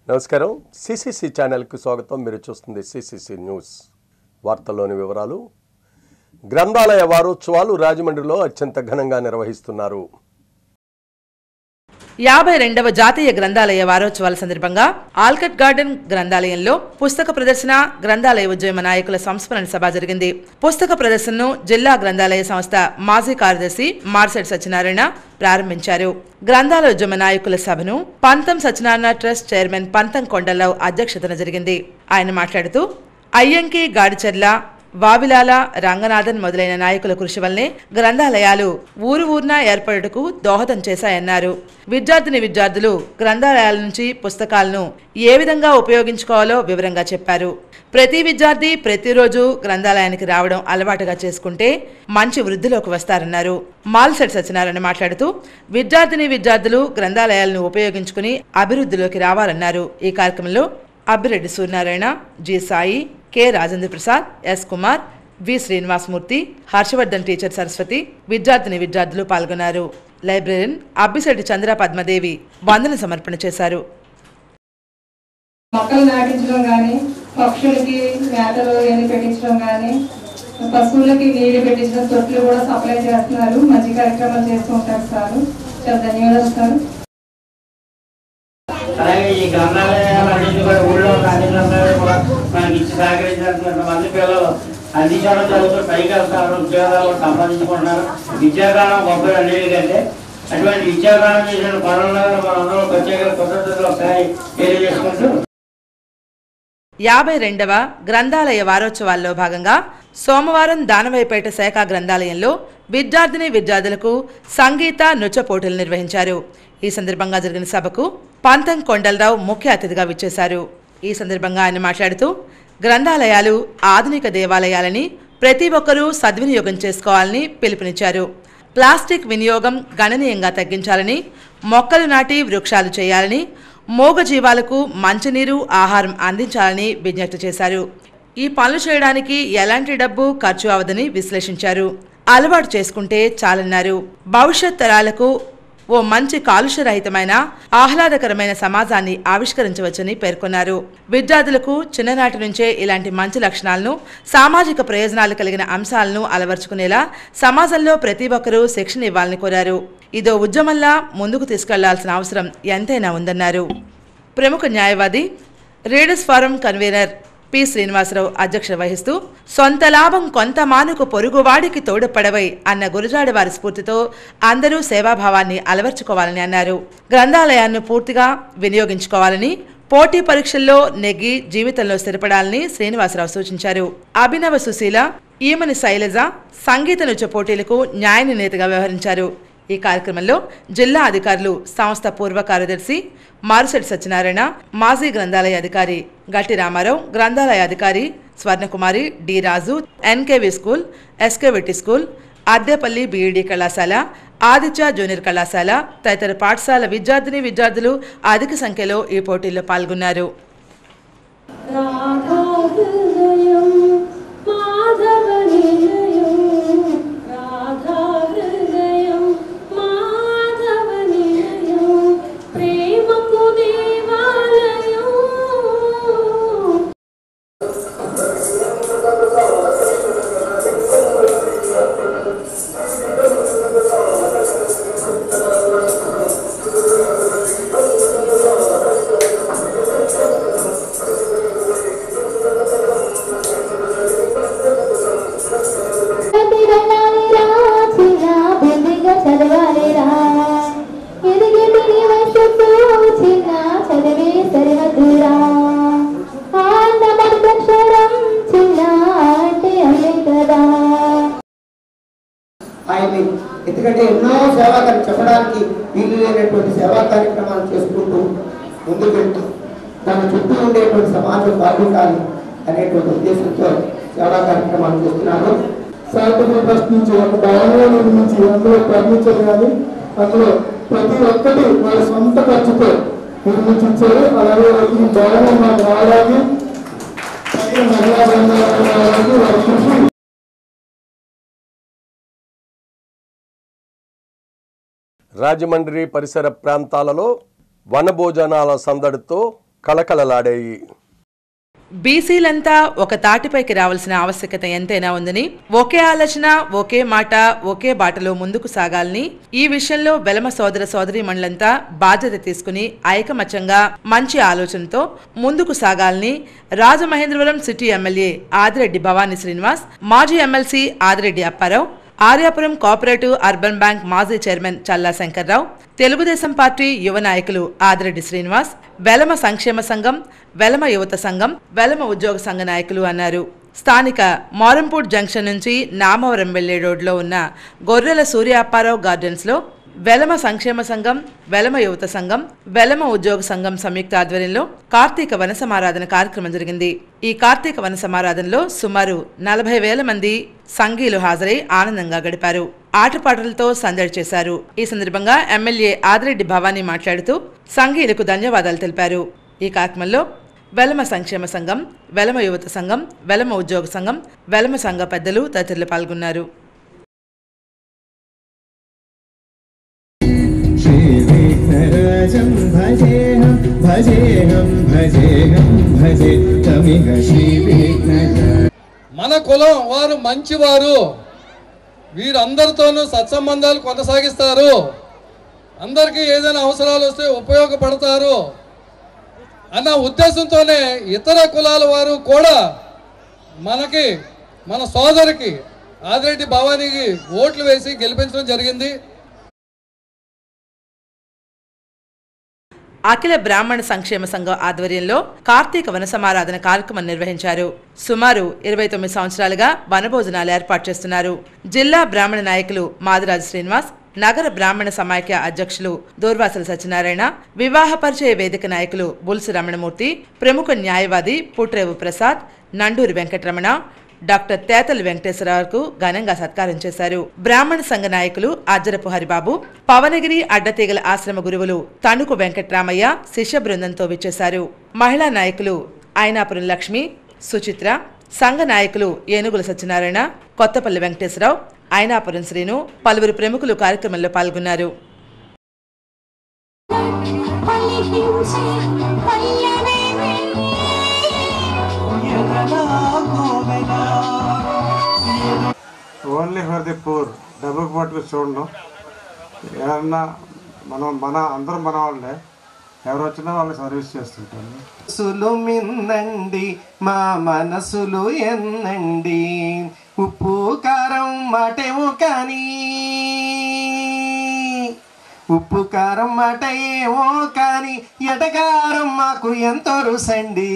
నమస్కారం సిసిసి ఛానల్కి స్వాగతం మీరు చూస్తుంది సిసిసి న్యూస్ వార్తల్లోని వివరాలు గ్రంథాలయ వారోత్సవాలు రాజమండ్రిలో అత్యంత ఘనంగా నిర్వహిస్తున్నారు యాభై రెండవ జాతీయ గ్రంథాలయ వారోత్సవాల సందర్భంగా ఆల్కట్ గార్డెన్ గ్రంథాలయంలో పుస్తక ప్రదర్శన గ్రంథాలయ ఉద్యమ నాయకుల సంస్మరణ సభ జరిగింది పుస్తక ప్రదర్శనను జిల్లా గ్రంథాలయ సంస్థ మాజీ కార్యదర్శి మార్సెట్ సత్యనారాయణ ప్రారంభించారు గ్రంథాలయ ఉద్యమ నాయకుల సభను పంతం సత్యనారాయణ ట్రస్ట్ చైర్మన్ పంతం కొండలరావు అధ్యక్షతన జరిగింది ఆయన మాట్లాడుతూ అయ్యంకి గాడిచెర్ల వావిలాల రంగనాథన్ మొదలైన నాయకుల కృషి వల్లనే గ్రంథాలయాలు ఊరు ఊర్న ఏర్పడుటకు దోహదం చేశాయన్నారు విద్యార్థిని విద్యార్థులు గ్రంథాలయాల నుంచి పుస్తకాలను ఏ విధంగా ఉపయోగించుకోవాలో వివరంగా చెప్పారు ప్రతి విద్యార్థి ప్రతిరోజు గ్రంథాలయానికి రావడం అలవాటుగా చేసుకుంటే మంచి వృద్ధిలోకి వస్తారన్నారు మాల్సెట్ సత్యనారాయణ మాట్లాడుతూ విద్యార్థిని విద్యార్థులు గ్రంథాలయాలను ఉపయోగించుకుని అభివృద్ధిలోకి రావాలన్నారు ఈ కార్యక్రమంలో Abbireddy Suryanarayana G Sai K Rajendra Prasad S Kumar V Srinivasamurthy Harshavardhan teacher Saraswathi విద్యార్థిని విద్యార్థులు పాల్గొన్నారు లైబ్రరీన్ అబ్బిశెట్టి చంద్ర పద్మదేవి వందన సమర్పణ చేశారు మొక్కలు నాటించడం కానీ పక్షులకి మేతలు ఎన్ని పెట్టించడం కానీ పశువులకి నీళ్లు పెట్టించడం తొట్లు కూడా సప్లై చేస్తున్నారు మంచి కార్యక్రమాలు చేస్తూ ఉంటారు సార్ చాలా ధన్యవాదాలు సార్ అలాగే ఈ గ్రంథాలయాలన్నింటి కూడా ఊళ్ళో ఉన్న అన్ని గ్రంథాలయాలు కూడా మనకి ఇచ్చి సహకరించినటువంటి మంది పిల్లలు అన్ని చోట్ల చదువుతూ పైకి వెళ్తారు ఉద్యోగాలు కూడా సంపాదించుకుంటున్నారు విద్యాకాలం గొప్ప అన్నిటి కంటే అటువంటి విద్యాకాలం చేసిన పనుల్లో మనందరం ప్రత్యేక కృతజ్ఞతలు ఒకసారి తెలియజేసుకుంటూ యాభై రెండవ గ్రంథాలయ వారోత్సవాల్లో భాగంగా సోమవారం దానవైపేట శాఖ గ్రంథాలయంలో విద్యార్థిని విద్యార్థులకు సంగీత నృత్య పోటీలు నిర్వహించారు ఈ సందర్భంగా జరిగిన సభకు పంతం కొండలరావు ముఖ్య అతిథిగా విచ్చేశారు ఈ సందర్భంగా ఆయన మాట్లాడుతూ గ్రంథాలయాలు ఆధునిక దేవాలయాలని ప్రతి ఒక్కరూ సద్వినియోగం చేసుకోవాలని పిలుపునిచ్చారు ప్లాస్టిక్ వినియోగం గణనీయంగా తగ్గించాలని మొక్కలు నాటి వృక్షాలు చేయాలని మూగజీవాలకు మంచినీరు ఆహారం అందించాలని విజ్ఞప్తి చేశారు ఈ పనులు చేయడానికి ఎలాంటి డబ్బు ఖర్చు అవదని విశ్లేషించారు అలవాటు చేసుకుంటే చాలన్నారు భవిష్యత్ తరాలకు ఓ మంచి కాలుష్యరహితమైన ఆహ్లాదకరమైన సమాజాన్ని ఆవిష్కరించవచ్చని పేర్కొన్నారు విద్యార్థులకు చిన్ననాటి నుంచే ఇలాంటి మంచి లక్షణాలను సామాజిక ప్రయోజనాలు కలిగిన అంశాలను అలవర్చుకునేలా సమాజంలో ప్రతి ఒక్కరూ శిక్షణ ఇవ్వాలని కోరారు ఇదో ఉద్యమంలా ముందుకు తీసుకెళ్లాల్సిన అవసరం ఎంతైనా ఉందన్నారు ప్రముఖ న్యాయవాది readers forum convener P Srinivasarao అధ్యక్షత వహిస్తూ సొంత లాభం కొంత మానుకు పొరుగువాడికి తోడుపడవై అన్న గురజాడ వారి స్ఫూర్తితో అందరూ సేవాభావాన్ని అలవర్చుకోవాలని అన్నారు గ్రంథాలయాన్ని పూర్తిగా వినియోగించుకోవాలని పోటీ పరీక్షల్లో నెగ్గి జీవితంలో స్థిరపడాలని శ్రీనివాసరావు సూచించారు అభినవ సుశీల ఈమని శైలజ సంగీత నృత్య పోటీలకు న్యాయ నిర్ణేతగా వ్యవహరించారు ఈ కార్యక్రమంలో జిల్లా అధికారులు సంస్థ పూర్వ కార్యదర్శి మారుశెట్టి సత్యనారాయణ మాజీ గ్రంథాలయ అధికారి గట్టి రామారావు గ్రంథాలయ అధికారి Swarnakumari D Raju NKV school SKVT school Addepalli BEd కళాశాల ఆదిత్య జూనియర్ కళాశాల తదితర పాఠశాల విద్యార్థిని విద్యార్థులు అధిక సంఖ్యలో ఈ పోటీల్లో పాల్గొన్నారు రాధాహృదయం మాధవనిలయం రాధాహృదయం మాధవనిలయం ప్రేమకు దేవాలయం తిరగాలిరా చిన్న బుద్ధిగా చదవాలిరా ఎదిగేటి నీ వయసుతో చిన్న చదివే సరిహద్దురా ఆందమర్థక్షరం చిన్న అంటే అల్లే కదా ఆయన్ని ఎందుకంటే ఎన్నో సేవా కార్య చెప్పడానికి వీలు లేనటువంటి సేవా కార్యక్రమాలు చేసుకుంటూ ముందుకు వెళ్తూ తన చుట్టూ ఉండేటువంటి సమాజం బాగుండాలి అనేటువంటి ఉద్దేశంతో సేవా కార్యక్రమాలు చేస్తున్నారు శాంతిపురం ట్రస్ట్ నుంచి ఒక భవనం నిర్మించి అందులో ఫర్నిచర్ కానీ అందులో ప్రతి ఒక్కటి వాళ్ళ సొంత ఖర్చుతో నిర్మించారు అలాగే ఈ భవనం మాకు రావడానికి ప్రతి మహిళా బృందాలకు రావడానికి వారి కృషి రాజమండ్రి పరిసర ప్రాంతాలలో వనభోజనాల సందడితో కళకళలాడాయి బీసీలంతా ఒక తాటిపైకి రావాల్సిన ఆవశ్యకత ఎంతైనా ఉందని ఒకే ఆలోచన ఒకే మాట ఒకే బాటలో ముందుకు సాగాలని ఈ విషయంలో వెలమ సోదర సోదరీమణులంతా బాధ్యత తీసుకుని ఐకమత్యంగా మంచి ఆలోచనతో ముందుకు సాగాలని రాజమహేంద్రవరం సిటీ ఎమ్మెల్యే ఆదిరెడ్డి భవానీ శ్రీనివాస్ మాజీ MLC Adireddy Apparao Aryapuram cooperative urban bank మాజీ చైర్మన్ చల్లా శంకర్రావు తెలుగుదేశం పార్టీ యువ నాయకులు ఆదిరెడ్డి శ్రీనివాస్ వెలమ సంక్షేమ సంఘం వెలమ యువత సంఘం వెలమ ఉద్యోగ సంఘ నాయకులు అన్నారు స్థానిక మారంపూడ్ జంక్షన్ నుంచి నామవరం వెళ్లే రోడ్లో ఉన్న గొర్రెల సూర్య అప్పారావు గార్డెన్స్లో వెలమ సంక్షేమ సంఘం వెలమ యువత సంఘం వెలమ ఉద్యోగ సంఘం సంయుక్త ఆధ్వర్యంలో కార్తీక వన సమారాధన కార్యక్రమం జరిగింది ఈ కార్తీక వన సమారాధనలో సుమారు నలభై వేల మంది సంఘీలు హాజరై ఆనందంగా గడిపారు ఆటపాటలతో సందడి చేశారు ఈ సందర్భంగా ఎమ్మెల్యే ఆదిరెడ్డి భవానీ మాట్లాడుతూ సంఘీలకు ధన్యవాదాలు తెలిపారు ఈ కార్యక్రమంలో వెలమ సంక్షేమ సంఘం వెలమ యువత సంఘం వెలమ ఉద్యోగ సంఘం వెలమ సంఘ పెద్దలు తదితరులు పాల్గొన్నారు श्रीविघ्नराजं भजेऽहं भजेऽहं भजेऽहं भजे तमिह श्रीविघ्नराज మన కులం వారు మంచివారు వీరందరితోనూ సత్సంబంధాలు కొనసాగిస్తారు అందరికీ ఏదైనా అవసరాలు వస్తే ఉపయోగపడతారు అన్న ఉద్దేశంతోనే ఇతర కులాల వారు కూడా మనకి మన సోదరికి ఆదిరెడ్డి భవానీకి ఓట్లు వేసి గెలిపించడం జరిగింది అఖిల బ్రాహ్మణ సంక్షేమ సంఘం ఆధ్వర్యంలో కార్తీక వన సమారాధన కార్యక్రమం నిర్వహించారు సుమారు ఇరవై తొమ్మిది సంవత్సరాలుగా వనభోజనాలు ఏర్పాటు చేస్తున్నారు జిల్లా బ్రాహ్మణ నాయకులు మాదిరాజు శ్రీనివాస్ నగర బ్రాహ్మణ సమాఖ్య అధ్యక్షులు దూర్వాసల సత్యనారాయణ వివాహ పరిచయ వేదిక నాయకులు బుల్సి రమణమూర్తి ప్రముఖ న్యాయవాది పుట్రేవు ప్రసాద్ నండూరి వెంకటరమణ డాక్టర్ తేతల వెంకటేశ్వరరావుకు ఘనంగా సత్కారం చేశారు బ్రాహ్మణ సంఘ నాయకులు అజ్జరపు హరిబాబు పవనగిరి అడ్డతీగల ఆశ్రమ గురువులు తణుకు వెంకట్రామయ్య శిష్య బృందంతో విచ్చేశారు మహిళా నాయకులు అయినాపురం లక్ష్మి సుచిత్ర సంఘ నాయకులు ఏనుగుల సత్యనారాయణ కొత్తపల్లి వెంకటేశ్వరరావు అయినాపురం శ్రీను పలువురు ప్రముఖులు కార్యక్రమంలో పాల్గొన్నారు పలికించే పల్లవేమి ఓన్లీ ఫర్ ది పూర్ డబ్బుకు పట్టుకు చూడడం ఎవరన్నా మనం మన అందరం మన వాళ్ళే ఎవరు వచ్చినా వాళ్ళకి సర్వీస్ చేస్తుంటాను మనసులు మిన్నండి మా మనసులు ఎన్నండి ఉప్పు కారం మాటేమో కానీ ఉప్పు కారం మాట ఏమో కానీ ఎటకారం మాకు ఎంతో రుసండి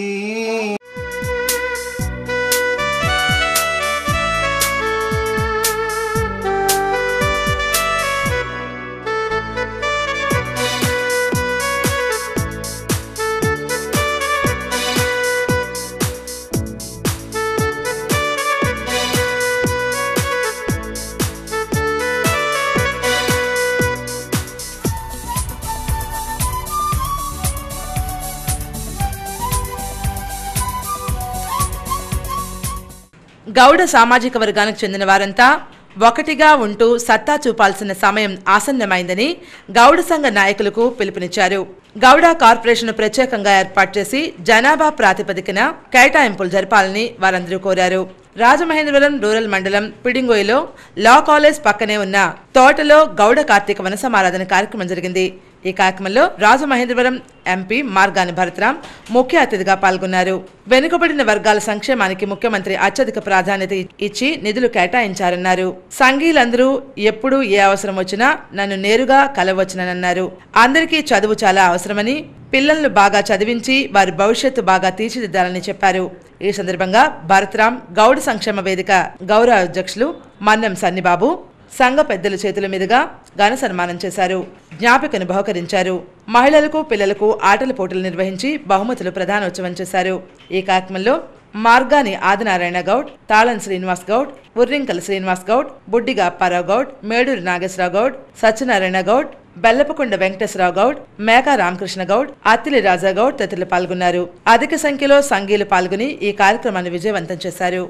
గౌడ సామాజిక వర్గానికి చెందిన వారంతా ఒకటిగా ఉంటూ సత్తా చూపాల్సిన సమయం ఆసన్నమైందని గౌడ సంఘ నాయకులకు పిలుపునిచ్చారు గౌడ కార్పొరేషన్ ప్రత్యేకంగా ఏర్పాటు చేసి జనాభా ప్రాతిపదికన కేటాయింపులు జరపాలని వారందరూ కోరారు రాజమహేంద్రవరం రూరల్ మండలం పిడింగోయిలో లా కాలేజ్ పక్కనే ఉన్న తోటలో గౌడ కార్తీక వన సమారాధన కార్యక్రమం జరిగింది ఈ కార్యక్రమంలో రాజమహేంద్రవరం ఎంపీ మార్గాని భరతరాం ముఖ్య అతిథిగా పాల్గొన్నారు వెనుకబడిన వర్గాల సంక్షేమానికి ముఖ్యమంత్రి అత్యధిక ప్రాధాన్యత ఇచ్చి నిధులు కేటాయించారన్నారు సంఘీలందరూ ఎప్పుడు ఏ అవసరం వచ్చినా నన్ను నేరుగా కలవచ్చునన్నారు అందరికీ చదువు చాలా అవసరమని పిల్లలను బాగా చదివించి వారి భవిష్యత్తు బాగా తీర్చిదిద్దాలని చెప్పారు ఈ సందర్భంగా భరతరాం గౌడ సంక్షేమ వేదిక గౌరవ అధ్యక్షులు మన్నం సన్నిబాబు సంఘ పెద్దల చేతుల మీదుగా ఘన సన్మానం చేశారు జ్ఞాపికను బహుకరించారు మహిళలకు పిల్లలకు ఆటల పోటీలు నిర్వహించి బహుమతులు ప్రధానోత్సవం చేశారు ఈ కార్యక్రమంలో మార్గాని ఆదినారాయణ గౌడ్ తాళం శ్రీనివాస్ గౌడ్ ఉర్రింకల శ్రీనివాస్ గౌడ్ బుడ్డిగా అప్పారావు గౌడ్ మేడూరి నాగేశ్వరరావు గౌడ్ సత్యనారాయణ గౌడ్ బెల్లపకొండ వెంకటేశ్వరరావు గౌడ్ మేకా రామకృష్ణ గౌడ్ అత్తిలి రాజా గౌడ్ తదితరులు పాల్గొన్నారు అధిక సంఖ్యలో సంఘీలు పాల్గొని ఈ కార్యక్రమాన్ని విజయవంతం చేశారు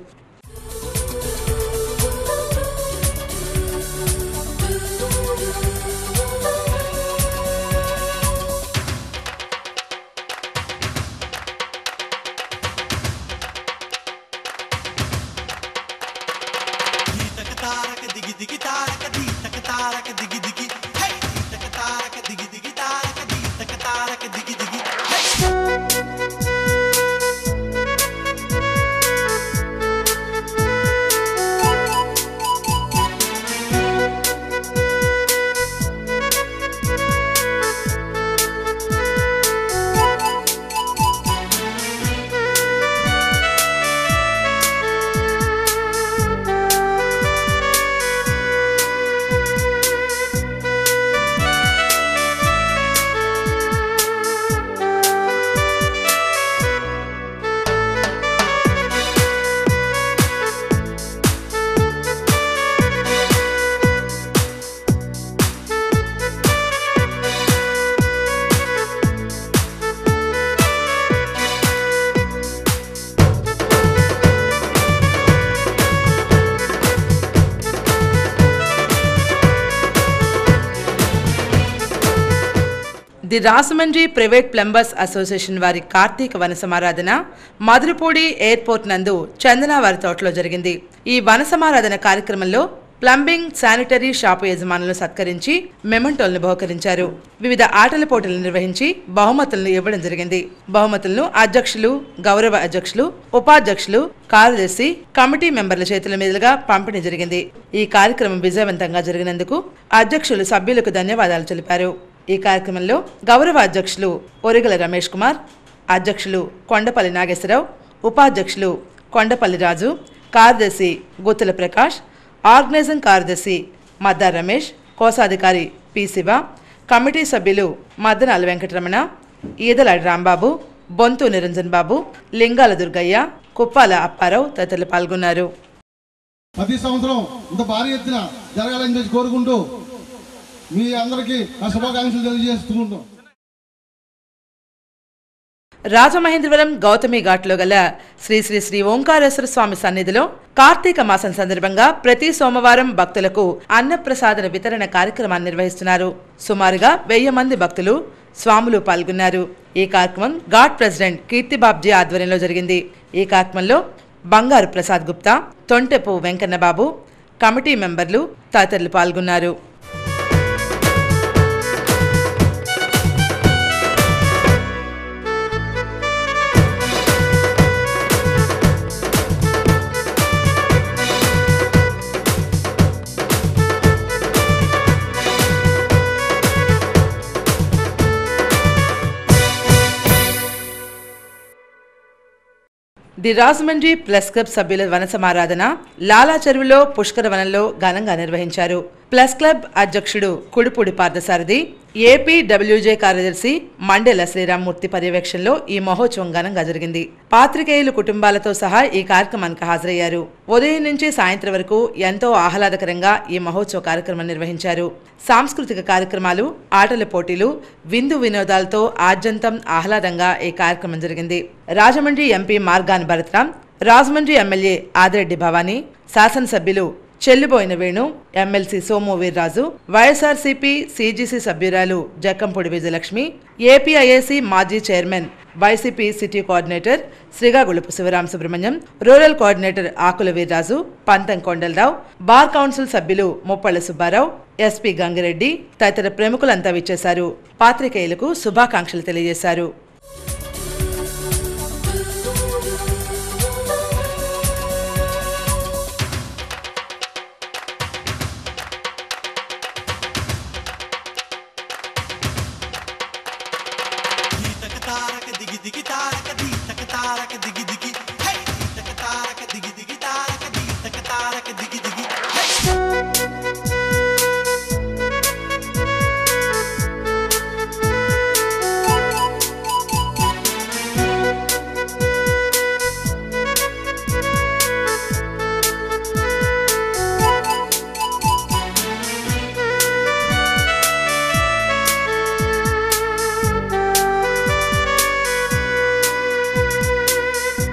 దిగి తారక ది తక తారక దిగి దిగి హే తక తారక దిగి దిగి తారక ది తక తారక దిగి దిగి hey the Rajahmundry private plumbers association వారి కార్తీక వన సమారాధన మధురపూడి ఎయిర్పోర్ట్ నందు చందన వారి తోటలో జరిగింది ఈ వన సమారాధన కార్యక్రమంలో ప్లంబింగ్ శానిటరీ షాపు యజమానులను సత్కరించి మెమంటోలను బహుకరించారు వివిధ ఆటల పోటీలు నిర్వహించి బహుమతులను ఇవ్వడం జరిగింది బహుమతులను అధ్యక్షులు గౌరవ అధ్యక్షులు ఉపాధ్యక్షులు కార్యదర్శి కమిటీ మెంబర్ల చేతుల మీదుగా పంపిణీ జరిగింది ఈ కార్యక్రమం విజయవంతంగా జరిగినందుకు అధ్యక్షులు సభ్యులకు ధన్యవాదాలు తెలిపారు ఈ కార్యక్రమంలో గౌరవ అధ్యక్షులు ఒరిగల రమేష్ కుమార్ అధ్యక్షులు కొండపల్లి నాగేశ్వరరావు ఉపాధ్యక్షులు కొండపల్లి రాజు కార్యదర్శి గుత్తుల ప్రకాష్ ఆర్గనైజింగ్ కార్యదర్శి మద్దార్ రమేష్ కోశాధికారి పి శివ కమిటీ సభ్యులు మద్దనాల వెంకటరమణ ఈదలాడి రాంబాబు బొంతు నిరంజన్ బాబు లింగాల దుర్గయ్య కుప్పాల అప్పారావు తదితరులు పాల్గొన్నారు ప్రతి సంవత్సరం ఇంత భారీ ఎత్తున జరగాలని చెప్పి కోరుకుంటూ మీ అందరికీ ఆ శుభాకాంక్షలు తెలియజేసుకుంటాం రాజమహేంద్రవరం గౌతమి ఘాట్లో గల శ్రీ శ్రీ శ్రీ ఓంకారేశ్వర స్వామి సన్నిధిలో కార్తీక మాసం సందర్భంగా ప్రతి సోమవారం భక్తులకు అన్నప్రసాదన వితరణ కార్యక్రమాన్ని నిర్వహిస్తున్నారు సుమారుగా వెయ్యి మంది భక్తులు స్వాములు పాల్గొన్నారు ఈ కార్యక్రమం ఘాట్ ప్రెసిడెంట్ కీర్తిబాబ్జీ ఆధ్వర్యంలో జరిగింది ఈ కార్యక్రమంలో బంగారు ప్రసాద్ గుప్తా తొంటెపు వెంకన్నబాబు కమిటీ మెంబర్లు తదితరులు పాల్గొన్నారు ది రాజమండ్రి ప్లస్ క్లబ్ సభ్యుల వన సమారాధన లాలా చెరువులో పుష్కర వనంలో ఘనంగా నిర్వహించారు ప్లస్ క్లబ్ అధ్యక్షుడు కుడుపూడి పార్థసారథి ఏపీ డబ్ల్యూజే కార్యదర్శి మండెల శ్రీరామ్మూర్తి పర్యవేక్షణలో ఈ మహోత్సవం ఘనంగా జరిగింది పాత్రికేయులు కుటుంబాలతో సహా ఈ కార్యక్రమానికి హాజరయ్యారు ఉదయం నుంచి సాయంత్రం వరకు ఎంతో ఆహ్లాదకరంగా ఈ మహోత్సవ కార్యక్రమం నిర్వహించారు సాంస్కృతిక కార్యక్రమాలు ఆటల పోటీలు విందు వినోదాలతో ఆద్యంతం ఆహ్లాదంగా ఈ కార్యక్రమం జరిగింది రాజమండ్రి ఎంపీ మార్గాన్ భరత్రాం రాజమండ్రి ఎమ్మెల్యే ఆదిరెడ్డి భవానీ శాసనసభ్యులు Chelluboina Venu MLC Somu Veerraju YSRCP CGC సభ్యురాలు జక్కంపూడి విజయలక్ష్మి ఏపీఐఏసీ మాజీ chairman YCP city coordinator Srigagulapu Sivaram Subrahmanyam rural coordinator Akula Veerraju Pantham Kondalarao bar council సభ్యులు ముప్పళ్ళ సుబ్బారావు ఎస్పీ గంగిరెడ్డి తదితర ప్రముఖులంతా విచ్చేశారు పాత్రికేయులకు శుభాకాంక్షలు తెలియజేశారు తక తారక దిగి దిగి తారక ది తక తారక దిగి దిగి హే తక తారక దిగి దిగి తారక ది తక తారక దిగి దిగి హే Thank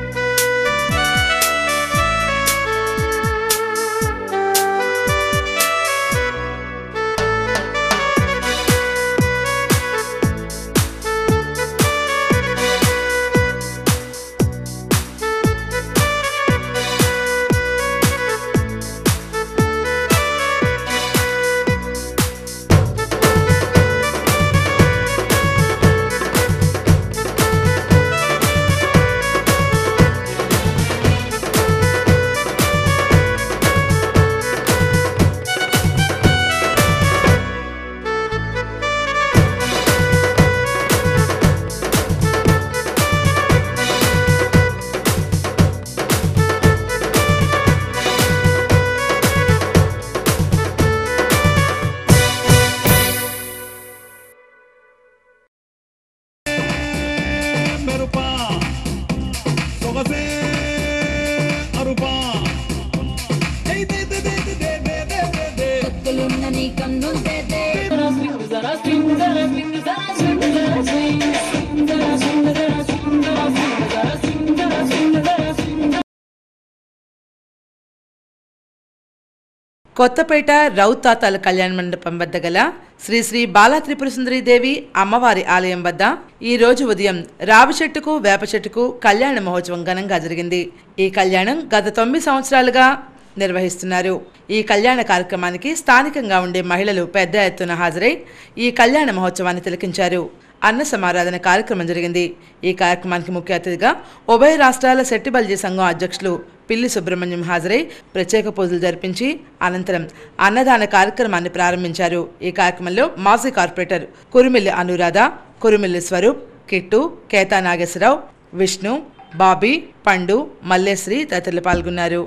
కొత్తపేట రౌతాతాల కళ్యాణ మండపం వద్ద గల శ్రీ శ్రీ బాలా త్రిపుర దేవి అమ్మవారి ఆలయం వద్ద ఈ రోజు ఉదయం రావి చెట్టుకు వేప చెట్టుకు కళ్యాణ మహోత్సవం ఘనంగా జరిగింది ఈ కళ్యాణం గత తొమ్మిది సంవత్సరాలుగా నిర్వహిస్తున్నారు ఈ కళ్యాణ కార్యక్రమానికి స్థానికంగా ఉండే మహిళలు పెద్ద ఎత్తున హాజరై ఈ కళ్యాణ మహోత్సవాన్ని తిలకించారు అన్న సమారాధన కార్యక్రమం జరిగింది ఈ కార్యక్రమానికి ముఖ్య అతిథిగా ఉభయ రాష్ట్రాల సెట్టిబల్జీ సంఘం అధ్యక్షులు పిల్లి సుబ్రహ్మణ్యం హాజరై ప్రత్యేక పూజలు జరిపించి అనంతరం అన్నదాన కార్యక్రమాన్ని ప్రారంభించారు ఈ కార్యక్రమంలో మాజీ కార్పొరేటర్ కురుమిల్లి అనురాధ కురుమిల్లి స్వరూప్ కిట్టు కేతా నాగేశ్వరరావు విష్ణు బాబీ పండు మల్లేశ్రీ తదితరులు పాల్గొన్నారు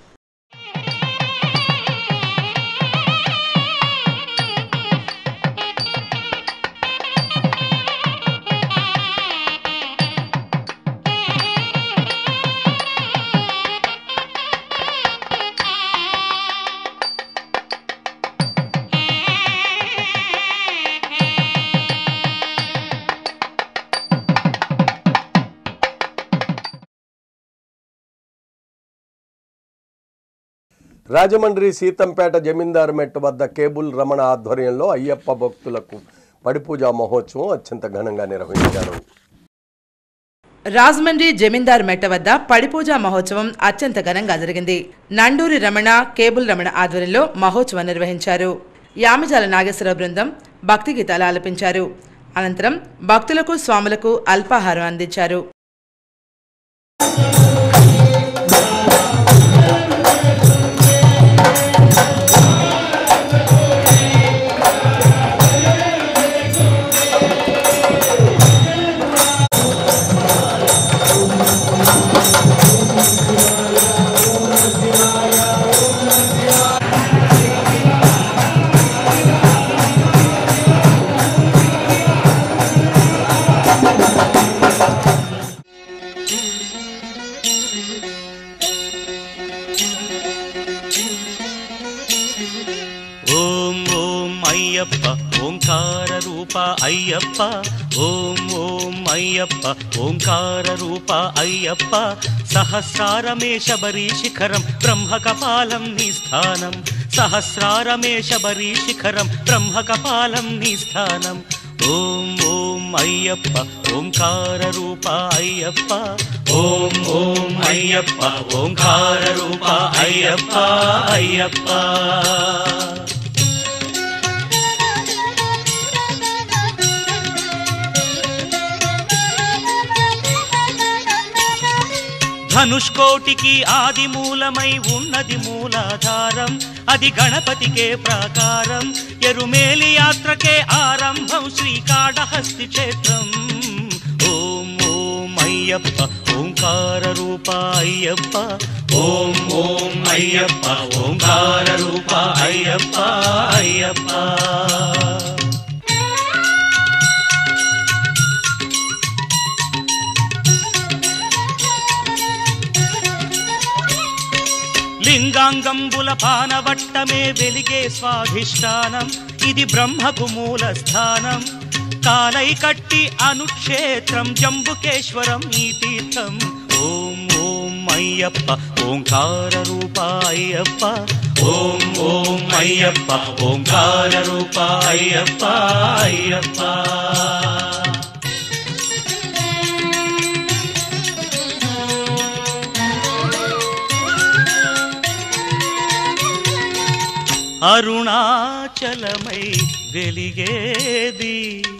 రాజమండ్రి సీతంపేట జమీందారు మెట్టు వద్ద కేబుల్ రమణ ఆధ్వర్యంలో అయ్యప్ప భక్తులకు పడిపూజా మహోత్సవం అత్యంత ఘనంగా నిర్వహించారు రాజమండ్రి జమీందార్ మెట్ట వద్ద పడిపూజ మహోత్సవం అత్యంత ఘనంగా జరిగింది నండూరి రమణ కేబుల్ రమణ ఆధ్వర్యంలో మహోత్సవం నిర్వహించారు యామిజాల నాగేశ్వర బృందం భక్తి గీతాలు ఆలపించారు అనంతరం భక్తులకు స్వాములకు అల్పాహారం అందించారు ఓం ఓం అయ్యప్ప ఓంకార రూప అయ్యప్ప ఓం ఓం అయ్యప్ప ఓంకార రూప అయ్యప్ప సహస్రారమే శబరి శిఖరం బ్రహ్మ కపాలం నీ స్థానం సహస్రారమే శబరి శిఖరం బ్రహ్మ కపాలం నీ స్థానం ఓం ఓం అయ్యప్ప ఓంకార రూప అయ్యప్ప ఓం ఓం అయ్యప్ప ఓంకార రూప అయ్యప్ప అయ్యప్ప ధనుష్కోటికి ఆది మూలమై ఉన్నది మూలాధారం అది గణపతికే ప్రాకారం ఎరుమేలి యాత్రకే ఆరంభం శ్రీకాళహస్తి క్షేత్రం ఓం ఓం అయ్యప్ప ఓంకార రూప అయ్యప్ప ఓం ఓం అయ్యప్ప ఓంకార రూప అయ్యప్ప అయ్యప్ప లింగాంగంబుల పానవట్టమే వెలిగే స్వాధిష్టానం ఇది బ్రహ్మకు మూల స్థానం కాలై కట్టి అనుక్షేత్రం జంబుకేశ్వరం ఈ తీర్థం ఓం ఓం అయ్యప్ప ఓంకార రూప అయ్యప్ప ఓం ఓం అయ్యప్ప ఓంకార రూప అయ్యప్ప అయ్యప్ప అరుణాచలమై వెలిగేది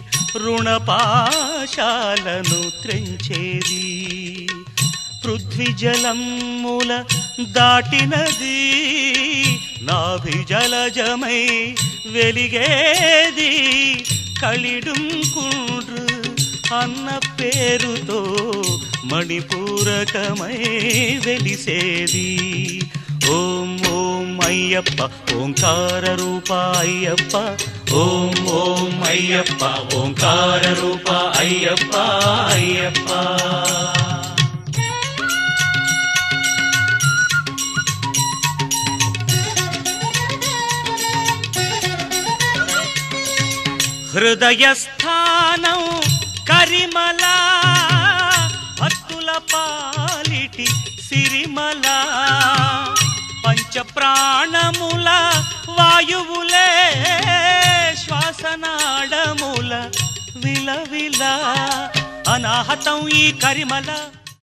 రుణపాశాలను త్రెంచేది పృథ్వీ జలముల దాటినది నాభి జలజమై వెలిగేది కళిడుం కుండ్రు అన్న పేరుతో మణిపూరకమై వెలిసేది ఓం ఓం అయ్యప్ప ఓంకార రూప అయ్యప్ప ఓం ఓం అయ్యప్ప ఓంకార రూప అయ్యప్ప అయ్యప్ప హృదయస్థానం కరిమల భక్తుల పాలిటి సిరిమల పంచ పంచ ప్రాణముల వాయువులే శ్వాసనాడముల విలవిల అనాహతం ఈ కరిమల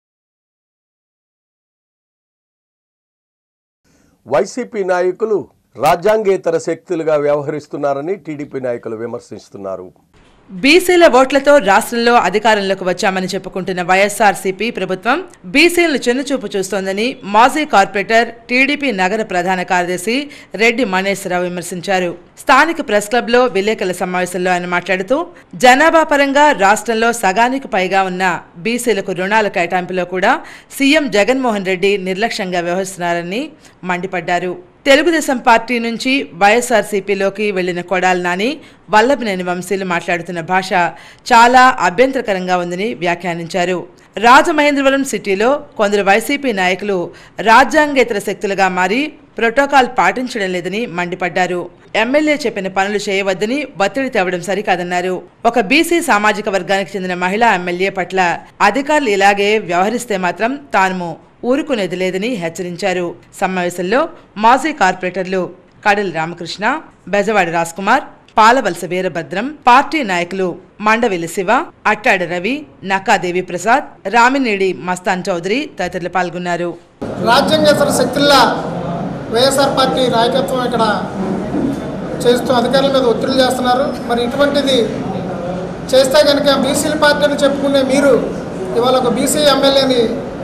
వైసీపీ నాయకులు రాజ్యాంగేతర శక్తులుగా వ్యవహరిస్తున్నారని టీడీపీ నాయకులు విమర్శిస్తున్నారు బీసీల ఓట్లతో రాష్ట్రంలో అధికారంలోకి వచ్చామని చెప్పుకుంటున్న వైఎస్ఆర్సీపీ ప్రభుత్వం బీసీలను చిన్నచూపు చూస్తోందని మాజీ కార్పొరేటర్ టీడీపీ నగర ప్రధాన కార్యదర్శి రెడ్డి మణేశ్వరరావు విమర్శించారు స్థానిక ప్రెస్ క్లబ్లో విలేకరుల సమావేశంలో ఆయన మాట్లాడుతూ జనాభా పరంగా రాష్ట్రంలో సగానికి పైగా ఉన్న బీసీలకు రుణాల కేటాయింపులో కూడా సీఎం జగన్మోహన్ రెడ్డి నిర్లక్ష్యంగా వ్యవహరిస్తున్నారని మండిపడ్డారు తెలుగుదేశం పార్టీ నుంచి వైఎస్ఆర్సీపీలోకి వెళ్లిన కొడాలి నాని వల్లభనేని వంశీలు మాట్లాడుతున్న భాష చాలా అభ్యంతరకరంగా ఉందని వ్యాఖ్యానించారు రాజమహేంద్రవరం సిటీలో కొందరు వైసీపీ నాయకులు రాజ్యాంగేతర శక్తులుగా మారి ప్రోటోకాల్ పాటించడం లేదని మండిపడ్డారు ఎమ్మెల్యే చెప్పిన పనులు చేయవద్దని ఒత్తిడి తేవడం సరికాదన్నారు ఒక బీసీ సామాజిక వర్గానికి చెందిన మహిళా ఎమ్మెల్యే పట్ల అధికారులు ఇలాగే వ్యవహరిస్తే మాత్రం తాను ఊరుకునేది లేదని హెచ్చరించారు సమావేశంలో మాజీ కార్పొరేటర్లు కడలి రామకృష్ణ బెజవాడి రాజ్కుమార్ పాలవలస వీరభద్రం పార్టీ నాయకులు మండవిల్లి శివ అట్టాడ రవి నక్కాదేవి ప్రసాద్ రామినేడి మస్తాన్ చౌదరి తదితరులు పాల్గొన్నారు రాజ్యాంగేతర శక్తుల్లా వైఎస్ఆర్ పార్టీ నాయకత్వం ఇక్కడ చేస్తూ అధికారుల మీద ఒత్తిడి చేస్తున్నారు మరి ఇటువంటిది చేస్తే కనుక బీసీల పార్టీని చెప్పుకునే మీరు ఇవాళ ఒక బీసీ ఎమ్మెల్యేని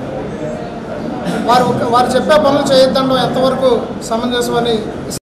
వారు వారు చెప్పే పనులు చేయొద్దడం ఎంతవరకు సమంజసమని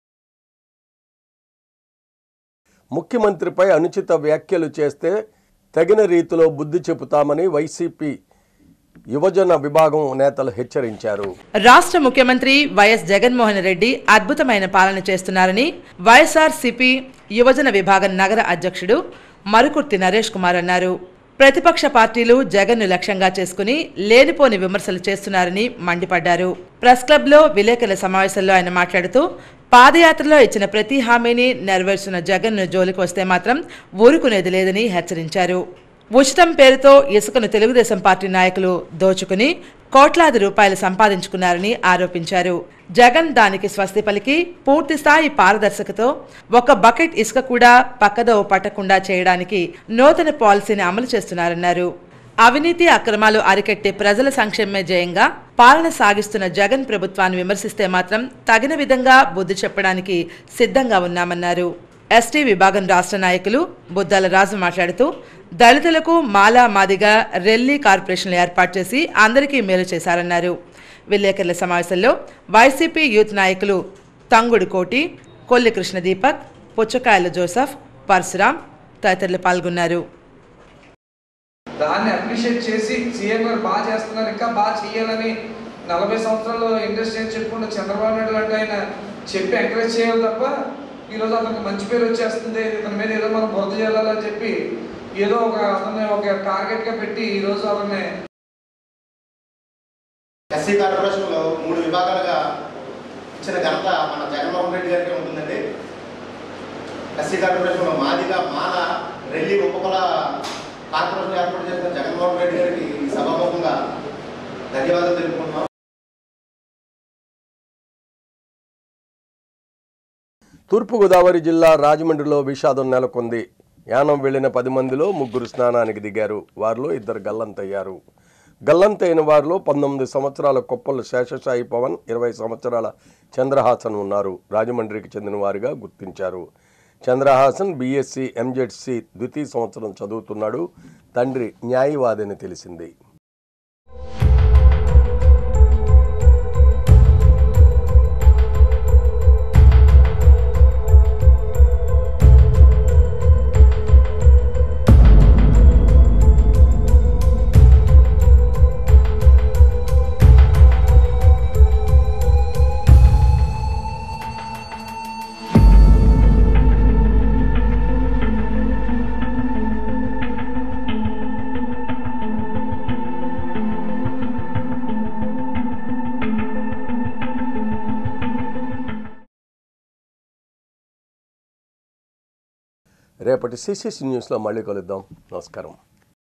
ముఖ్యమంత్రిపై అనుచిత వ్యాఖ్యలు చేస్తే తగిన రీతిలో బుద్ధి చెబుతామని వైసీపీ యువజన విభాగం నేతలు హెచ్చరించారు రాష్ట్ర ముఖ్యమంత్రి వైఎస్ జగన్మోహన్ రెడ్డి అద్భుతమైన పాలన చేస్తున్నారని వైఎస్ఆర్ సిపి యువజన విభాగం నగర అధ్యక్షుడు మరుకుర్తి నరేష్ కుమార్ అన్నారు ప్రతిపక్ష పార్టీలు జగన్ను లక్ష్యంగా చేసుకుని లేనిపోని విమర్శలు చేస్తున్నారని మండిపడ్డారు ప్రెస్ క్లబ్లో విలేకరుల సమావేశంలో ఆయన మాట్లాడుతూ పాదయాత్రలో ఇచ్చిన ప్రతి హామీని నెరవేర్చిన జగన్ను జోలికి వస్తే మాత్రం ఊరుకునేది లేదని హెచ్చరించారు ఉచితం పేరుతో ఇసుకను తెలుగుదేశం పార్టీ నాయకులు దోచుకుని కోట్లాది రూపాయలు సంపాదించుకున్నారని ఆరోపించారు జగన్ దానికి స్వస్తి పలికి పూర్తి స్థాయి పారదర్శకతో ఒక బకెట్ ఇసుక కూడా పక్కదోవ పట్టకుండా చేయడానికి నూతన పాలసీని అమలు చేస్తున్నారన్నారు అవినీతి అక్రమాలు అరికెట్టే ప్రజల సంక్షేమమే జయంగా పాలన సాగిస్తున్న జగన్ ప్రభుత్వాన్ని విమర్శిస్తే మాత్రం తగిన విధంగా బుద్ధి చెప్పడానికి సిద్ధంగా ఉన్నామన్నారు ఎస్టీ విభాగం రాష్ట్ర నాయకులు బుద్దాల రాజు మాట్లాడుతూ దళితులకు మాలా మాదిగా రెల్లీ కార్పొరేషన్లు ఏర్పాటు చేసి అందరికీ మేలు చేశారన్నారు విలేకరుల సమావేశంలో వైసీపీ యూత్ నాయకులు తంగుడు కోటి కొల్లి కృష్ణ దీపక్ పుచ్చకాయల జోసఫ్ పరశురాం తదితరులు పాల్గొన్నారు దాన్ని అప్రిషియేట్ చేసి సీఎం గారు బాగా చేస్తున్నారు ఇంకా బాగా చేయాలని నలభై సంవత్సరాలు ఇండస్ట్రీ అని చెప్పుకుంటే చంద్రబాబు నాయుడు లాంటి ఆయన చెప్పి ఎంకరేజ్ చేయాలి తప్ప ఈరోజు అతనికి మంచి పేరు వచ్చేస్తుంది ఇతని మీద ఏదో మనం బురద చేయాలని చెప్పి ఏదో ఒక అతన్ని ఒక టార్గెట్గా పెట్టి ఈరోజు అతన్ని ఎస్సీ కార్పొరేషన్లో మూడు విభాగాలుగా ఇచ్చిన ఘనత మన జగన్మోహన్ రెడ్డి గారికి ఉంటుందండి ఎస్సీ కార్పొరేషన్లో మాదిగా మాల రెల్లి ఉపకుల కార్పొరేషన్ ఏర్పాటు చేసిన జగన్మోహన్ రెడ్డి గారికి ఈ సభాముఖంగా ధన్యవాదాలు తెలుపుకుంటున్నాం తూర్పుగోదావరి జిల్లా రాజమండ్రిలో విషాదం నెలకొంది యానం వెళ్లిన పది మందిలో ముగ్గురు స్నానానికి దిగారు వారిలో ఇద్దరు గల్లంతయ్యారు గల్లంతైన వారిలో పంతొమ్మిది సంవత్సరాల కొప్పలు శేషసాయి పవన్ ఇరవై సంవత్సరాల చంద్రహాసన్ ఉన్నారు రాజమండ్రికి చెందిన వారిగా గుర్తించారు చంద్రహాసన్ బీఎస్సీ ఎంజెడ్సి ద్వితీయ సంవత్సరం చదువుతున్నాడు తండ్రి న్యాయవాదిని తెలిసింది రేపటి సిసిసి న్యూస్లో మళ్ళీ కలుద్దాం నమస్కారం